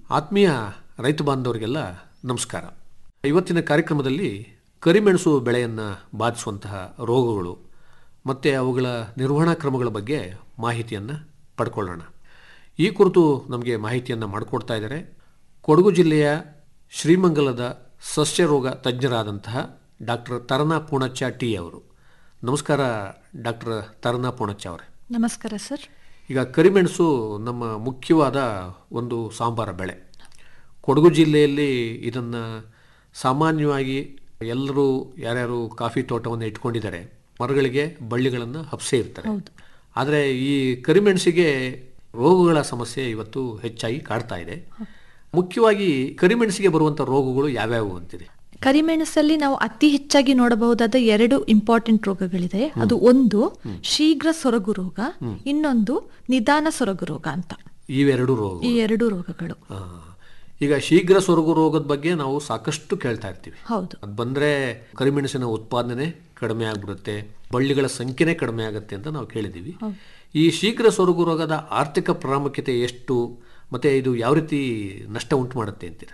ಆತ್ಮೀಯ ರೈತ ಬಾಂಧವರಿಗೆಲ್ಲ ನಮಸ್ಕಾರ ಇವತ್ತಿನ ಕಾರ್ಯಕ್ರಮದಲ್ಲಿ ಕರಿಮೆಣಸು ಬೆಳೆಯನ್ನು ಬಾಧಿಸುವಂತಹ ರೋಗಗಳು ಮತ್ತು ಅವುಗಳ ನಿರ್ವಹಣಾ ಕ್ರಮಗಳ ಬಗ್ಗೆ ಮಾಹಿತಿಯನ್ನು ಪಡ್ಕೊಳ್ಳೋಣ ಈ ಕುರಿತು ನಮಗೆ ಮಾಹಿತಿಯನ್ನು ಮಾಡಿಕೊಡ್ತಾ ಇದ್ದಾರೆ ಕೊಡಗು ಜಿಲ್ಲೆಯ ಶ್ರೀಮಂಗಲದ ಸಸ್ಯ ರೋಗ ತಜ್ಞರಾದಂತಹ ಡಾಕ್ಟರ್ ತರನಾ ಪೂಣಚ್ಚ ಟಿ ಅವರು ನಮಸ್ಕಾರ ಡಾಕ್ಟರ್ ತರನಾ ಪೂಣಚ್ಚ ಅವರೇ ನಮಸ್ಕಾರ ಸರ್ ಈಗ ಕರಿಮೆಣಸು ನಮ್ಮ ಮುಖ್ಯವಾದ ಒಂದು ಸಾಂಬಾರ ಬೆಳೆ ಕೊಡಗು ಜಿಲ್ಲೆಯಲ್ಲಿ ಇದನ್ನು ಸಾಮಾನ್ಯವಾಗಿ ಎಲ್ಲರೂ ಯಾರ್ಯಾರು ಕಾಫಿ ತೋಟವನ್ನು ಇಟ್ಕೊಂಡಿದ್ದಾರೆ ಮರಗಳಿಗೆ ಬಳ್ಳಿಗಳನ್ನು ಹಬ್ಸೇ ಇರ್ತಾರೆ ಹೌದು. ಆದರೆ ಈ ಕರಿಮೆಣಸಿಗೆ ರೋಗಗಳ ಸಮಸ್ಯೆ ಇವತ್ತು ಹೆಚ್ಚಾಗಿ ಕಾಡ್ತಾ ಇದೆ ಮುಖ್ಯವಾಗಿ ಕರಿಮೆಣಸಿಗೆ ಬರುವಂಥ ರೋಗಗಳು ಯಾವ್ಯಾವು ಅಂತೀರಿ ಕರಿಮೆಣಸಲ್ಲಿ ನಾವು ಅತಿ ಹೆಚ್ಚಾಗಿ ನೋಡಬಹುದಾದ ಎರಡು ಇಂಪಾರ್ಟೆಂಟ್ ರೋಗಗಳಿದೆ ಅದು ಒಂದು ಶೀಘ್ರ ಸೊರಗು ರೋಗ ಇನ್ನೊಂದು ನಿಧಾನ ಸೊರಗು ರೋಗ ಅಂತ ಇವೆರಡು ರೋಗ ಈ ಎರಡು ರೋಗಗಳು ಆ, ಈಗ ಶೀಘ್ರ ಸೊರಗು ರೋಗದ ಬಗ್ಗೆ ನಾವು ಸಾಕಷ್ಟು ಕೇಳ್ತಾ ಇರ್ತೀವಿ ಹೌದು ಅದು ಬಂದರೆ ಕರಿಮೆಣಸಿನ ಉತ್ಪಾದನೆ ಕಡಿಮೆ ಆಗ್ಬಿಡುತ್ತೆ ಬಳ್ಳಿಗಳ ಸಂಖ್ಯೆನೇ ಕಡಿಮೆ ಆಗುತ್ತೆ ಅಂತ ನಾವು ಕೇಳಿದ್ದೀವಿ ಈ ಶೀಘ್ರ ಸೊರಗು ರೋಗದ ಆರ್ಥಿಕ ಪ್ರಾಮುಖ್ಯತೆ ಎಷ್ಟು ಮತ್ತೆ ಇದು ಯಾವ ರೀತಿ ನಷ್ಟ ಉಂಟು ಮಾಡುತ್ತೆ ಅಂತೀರ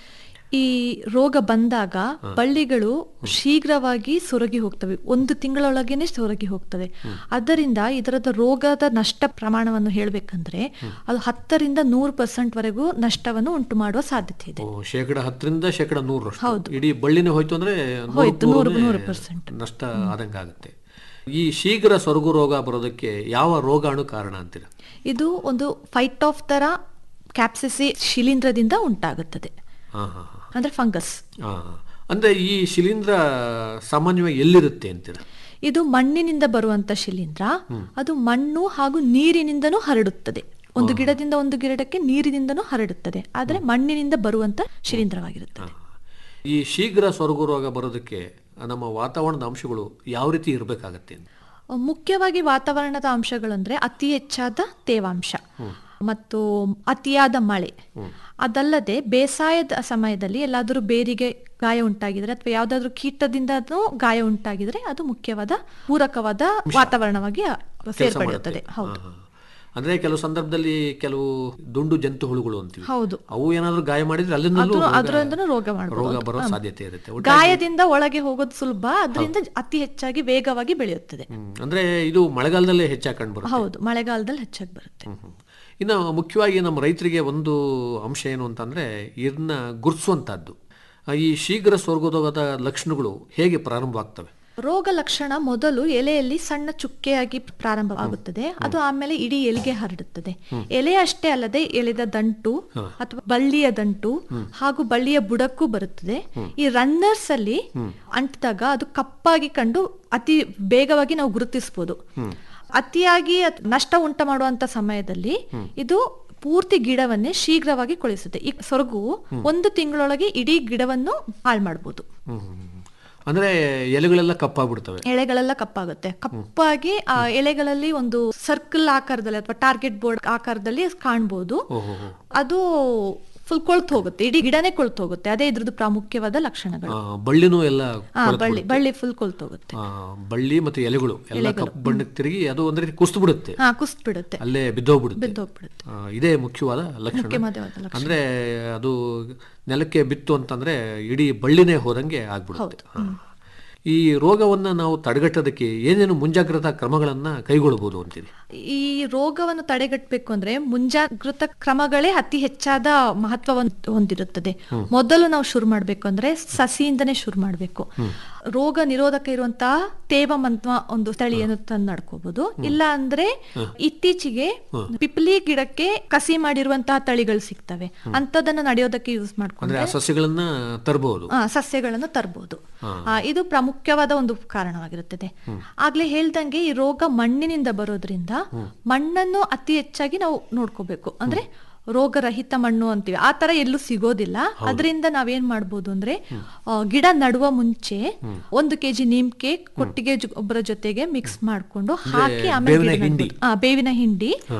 ಈ ರೋಗ ಬಂದಾಗ ಬಳ್ಳಿಗಳು ಶೀಘ್ರವಾಗಿ ಸೊರಗಿ ಹೋಗ್ತವೆ ಒಂದು ತಿಂಗಳೊಳಗೇನೆ ಸೊರಗಿ ಹೋಗ್ತದೆ ಅದರಿಂದ ಇದರದ ರೋಗದ ನಷ್ಟ ಪ್ರಮಾಣವನ್ನು ಹೇಳಬೇಕಂದ್ರೆ ಅದು ಹತ್ತರಿಂದ ನೂರು ಪರ್ಸೆಂಟ್ ವರೆಗೂ ನಷ್ಟವನ್ನು ಉಂಟು ಮಾಡುವ ಸಾಧ್ಯತೆ ಇದೆ ಓ, ಶೇಕಡ ಹತ್ತರಿಂದ ಶೇಕಡ ನೂರರಷ್ಟು ಹೌದು. ಇಡೀ ಬಳ್ಳಿನೇ ಹೋಯ್ತು ಅಂದ್ರೆ ಹೋಯ್ತು, ನೂರು- ನೂರಕ್ಕೆ ನೂರು percent. ನಷ್ಟ ಆದಂಗೆ ಆಗುತ್ತೆ ಈ ಶೀಘ್ರ ಸೊರಗು ರೋಗ ಬರೋದಕ್ಕೆ ಯಾವ ರೋಗಾಣು ಕಾರಣ ಅಂತೀರ ಇದು ಒಂದು ಫೈಟ್ ಆಫ್ ತರ ಕ್ಯಾಪ್ಸಿಸಿ ಶಿಲೀಂಧ್ರದಿಂದ ಉಂಟಾಗುತ್ತದೆ ಹಾ ಹಾ ಹಾ ಅಂದ್ರೆ ಫಂಗಸ್ ಹಾ ಅಂದ್ರೆ ಈ ಶಿಲೀಂಧ್ರ ಸಾಮಾನ್ಯವಾಗಿ ಎಲ್ಲಿರುತ್ತೆ ಅಂತೀರ ಇದು ಮಣ್ಣಿನಿಂದ ಬರುವಂತ ಶಿಲೀಂಧ್ರ ಅದು ಮಣ್ಣು ಹಾಗೂ ನೀರಿನಿಂದನೂ ಹರಡುತ್ತದೆ ಒಂದು ಗಿಡದಿಂದ ಒಂದು ಗಿಡಕ್ಕೆ ನೀರಿನಿಂದನೂ ಹರಡುತ್ತದೆ ಆದ್ರೆ ಮಣ್ಣಿನಿಂದ ಬರುವಂತ ಶಿಲೀಂಧ್ರವಾಗಿರುತ್ತದೆ ಈ ಶೀಘ್ರ ಸೊರಗು ರೋಗ ಬರೋದಕ್ಕೆ ನಮ್ಮ ವಾತಾವರಣದ ಅಂಶಗಳು ಯಾವ ರೀತಿ ಇರಬೇಕಾಗತ್ತೆ ಮುಖ್ಯವಾಗಿ ವಾತಾವರಣದ ಅಂಶಗಳಂದ್ರೆ ಅತಿ ಹೆಚ್ಚಾದ ತೇವಾಂಶ ಮತ್ತು ಅತಿಯಾದ ಮಳೆ ಅದಲ್ಲದೆ ಬೇಸಾಯದ ಸಮಯದಲ್ಲಿ ಎಲ್ಲಾದರೂ ಬೇರಿಗೆ ಗಾಯ ಉಂಟಾಗಿದ್ರೆ ಅಥವಾ ಯಾವ್ದಾದ್ರು ಕೀಟದಿಂದನೂ ಗಾಯ ಉಂಟಾಗಿದ್ರೆ ಅದು ಮುಖ್ಯವಾದ ಪೂರಕವಾದ ವಾತಾವರಣವಾಗಿ ಸೇರ್ಪಡೆಯುತ್ತದೆ ಹೌದು ಹಾ, ಹಾ. ಅಂದ್ರೆ ಕೆಲವು ಸಂದರ್ಭದಲ್ಲಿ ಕೆಲವು ದುಂಡು ಜಂತು ಹುಳುಗಳು ಅಂತೀವಿ ಹೌದು ಅವು ಏನಾದ್ರೂ ಗಾಯ ಮಾಡಿದ್ರೆ ಅಲ್ಲಿಂದಲೂ ಅದು ರೋಗ- ಅದರಿಂದನೂ ರೋಗ ಮಾಡಬಹುದು ರೋಗ ಬರೋ ಸಾಧ್ಯತೆ ಇರುತ್ತೆ ಒಟ್ಟು- ಗಾಯದಿಂದ ಒಳಗೆ ಹೋಗೋದು ಸುಲಭ ಅದರಿಂದ ಅತಿ ಹೆಚ್ಚಾಗಿ ವೇಗವಾಗಿ ಬೆಳೆಯುತ್ತದೆ ಹ್ಮ್. ಅಂದ್ರೆ ಇದು ಮಳೆಗಾಲದಲ್ಲೇ ಹೆಚ್ಚಾಗಿ ಕಂಡು ಬರುತ್ತೆ ಹೌದು ಮಳೆಗಾಲದಲ್ಲಿ ಹೆಚ್ಚಾಗಿ ಬರುತ್ತೆ ಹ್ಮ್, ಹ್ಮ್. ಇನ್ನು ಮುಖ್ಯವಾಗಿ ನಮ್ಮ ರೈತರಿಗೆ ಒಂದು ಅಂಶ ಏನು ಅಂತಂದ್ರೆ ಇದನ್ನ ಗುರುತಿಸುವಂತಹದ್ದು ಈ ಶೀಘ್ರ ಸ್ವರ್ಗೋದೋಗದ ಲಕ್ಷಣಗಳು ಹೇಗೆ ಪ್ರಾರಂಭವಾಗ್ತವೆ ರೋಗ ಲಕ್ಷಣ ಮೊದಲು ಎಲೆಯಲ್ಲಿ ಸಣ್ಣ ಚುಕ್ಕೆಯಾಗಿ ಪ್ರಾರಂಭವಾಗುತ್ತದೆ ಅದು ಆಮೇಲೆ ಇಡೀ ಎಲೆಗೆ ಹರಡುತ್ತದೆ ಎಲೆ ಅಷ್ಟೇ ಅಲ್ಲದೆ ಎಲೆದ ದಂಟು ಅಥವಾ ಬಳ್ಳಿಯ ದಂಟು ಹಾಗೂ ಬಳ್ಳಿಯ ಬುಡಕ್ಕೂ ಬರುತ್ತದೆ ಈ ರನ್ನರ್ಸ್ ಅಲ್ಲಿ ಅಂಟಿದಾಗ ಅದು ಕಪ್ಪಾಗಿ ಕಂಡು ಅತಿ ಬೇಗವಾಗಿ ನಾವು ಗುರುತಿಸಬಹುದು ಅತಿಯಾಗಿ ಅತ್- ನಷ್ಟ ಉಂಟು ಮಾಡುವಂತ ಸಮಯದಲ್ಲಿ ಇದು ಪೂರ್ತಿ ಗಿಡವನ್ನೇ ಶೀಘ್ರವಾಗಿ ಕೊಳಿಸುತ್ತೆ ಈ ಸೊರಗು ಒಂದು ತಿಂಗಳೊಳಗೆ ಇಡೀ ಗಿಡವನ್ನು ಹಾಳು ಮಾಡಬಹುದು ಹ್ಮ್, ಹ್ಮ್, ಹ್ಮ್. ಅಂದ್ರೆ ಎಲೆಗಳೆಲ್ಲ ಕಪ್ಪಾಗ್ಬಿಡ್ತವೆ ಎಳೆಗಳೆಲ್ಲ ಕಪ್ಪಾಗುತ್ತೆ ಕಪ್ಪಾಗಿ ಆ ಎಲೆಗಳಲ್ಲಿ ಒಂದು ಸರ್ಕಲ್ ಆಕಾರದಲ್ಲಿ ಅಥವಾ ಟಾರ್ಗೆಟ್ ಬೋರ್ಡ್ ಆಕಾರದಲ್ಲಿ ಕಾಣ್ಬೋದು ಓಹೋ ಹೋ. ಅದು ಫುಲ್ ಕೊಳ್ತು ಹೋಗುತ್ತೆ ಇಡೀ ಗಿಡನೇ ಕೊಳ್ತು ಹೋಗುತ್ತೆ ಅದೇ ಇದ್ರದ್ದು ಪ್ರಾಮುಖ್ಯವಾದ ಲಕ್ಷಣಗಳು ಆ, ಬಳ್ಳಿನೂ ಎಲ್ಲ ಆ ಬಳ್ಳಿ ಬಳ್ಳಿ ಫುಲ್ ಕೊಳ್ತು ಹೋಗುತ್ತೆ ಆ, ಬಳ್ಳಿ ಮತ್ತೆ ಎಲೆಗಳು ಎಲ್ಲ ಕಪ್ಪು ಬಣ್ಣಕ್ಕೆ ತಿರುಗಿ ಅದು ಒಂದ್ ರೀತಿ ಕುಸ್ತು ಬಿಡುತ್ತೆ ಹಾ ಕುಸ್ತ್ ಬಿಡುತ್ತೆ ಅಲ್ಲೇ ಬಿದ್ದೋಗ್ಬಿಡುತ್ತೆ ಬಿದ್ದೋಗ್ಬಿಡುತ್ತೆ ಆ, ಇದೇ ಮುಖ್ಯವಾದ ಲಕ್ಷಣ ಮುಖ್ಯವಾದ ಲಕ್ಷಣ ಅಂದ್ರೆ ಅದು ನೆಲಕ್ಕೆ ಬಿತ್ತು ಅಂತಂದ್ರೆ ಇಡೀ ಬಳ್ಳಿನೇ ಹೋದಂಗೆ ಆಗ್ಬಿಡುತ್ತೆ ಹಾ. ಈ ರೋಗವನ್ನ ನಾವು ತಡೆಗಟ್ಟೋದಕ್ಕೆ ಏನೇನು ಮುಂಜಾಗ್ರತಾ ಕ್ರಮಗಳನ್ನ ಕೈಗೊಳ್ಳಬಹುದು ಅಂತೀರಿ ಈ ರೋಗವನ್ನು ತಡೆಗಟ್ಟಬೇಕು ಅಂದ್ರೆ ಮುಂಜಾಗೃತ ಕ್ರಮಗಳೇ ಅತಿ ಹೆಚ್ಚಾದ ಮಹತ್ವವನ್ನು ಹೊಂದಿರುತ್ತದೆ ಮೊದಲು ನಾವು ಶುರು ಮಾಡ್ಬೇಕು ಅಂದ್ರೆ ಸಸಿಯಿಂದನೇ ಶುರು ಮಾಡ್ಬೇಕು ರೋಗ ನಿರೋಧಕ ಇರುವಂತಹ ತೇವಂ ಅಂತ ಒಂದು ತಳಿಯನ್ನು ತಂದು ನಡ್ಕೋಬಹುದು ಇಲ್ಲ ಅಂದ್ರೆ ಇತ್ತೀಚೆಗೆ ಪಿಪ್ಲಿ ಗಿಡಕ್ಕೆ ಕಸಿ ಮಾಡಿರುವಂತಹ ತಳಿಗಳು ಸಿಗ್ತವೆ ಅಂತದನ್ನ ನಡೆಯೋದಕ್ಕೆ ಯೂಸ್ ಮಾಡ್ಕೊಂಡು ಅಂದ್ರೆ ಆ ಸಸ್ಯಗಳನ್ನ ತರಬಹುದು ಆ, ಸಸ್ಯಗಳನ್ನು ತರಬಹುದು ಇದು ಪ್ರಾಮುಖ್ಯವಾದ ಒಂದು ಕಾರಣವಾಗಿರುತ್ತದೆ ಆಗ್ಲೇ ಹೇಳ್ದಂಗೆ ಈ ರೋಗ ಮಣ್ಣಿನಿಂದ ಬರೋದ್ರಿಂದ ಮಣ್ಣನ್ನು ಅತಿ ಹೆಚ್ಚಾಗಿ ನಾವು ನೋಡ್ಕೋಬೇಕು ಅಂದ್ರೆ ರೋಗರಹಿತ ಮಣ್ಣು ಅಂತೀವಿ ಆ ತರ ಎಲ್ಲೂ ಸಿಗೋದಿಲ್ಲ ಅದರಿಂದ ನಾವೇನ್ ಮಾಡ್ಬೋದು ಅಂದ್ರೆ ಆ, ಗಿಡ ನಡುವ ಮುಂಚೆ ಒಂದು ಕೆಜಿ ನೀಮ್ಕೆ ಕೊಟ್ಟಿಗೆ ಜೊ- ಗೊಬ್ಬರ ಜೊತೆಗೆ ಮಿಕ್ಸ್ ಮಾಡ್ಕೊಂಡು ಹಾಕಿ ಆಮೇಲೆ ಬೇವಿನ ಗಿಡ ಹಿಂಡಿ. ನೆಡ್ಬೋದು. ಆ, ಬೇವಿನ ಹಿಂಡಿ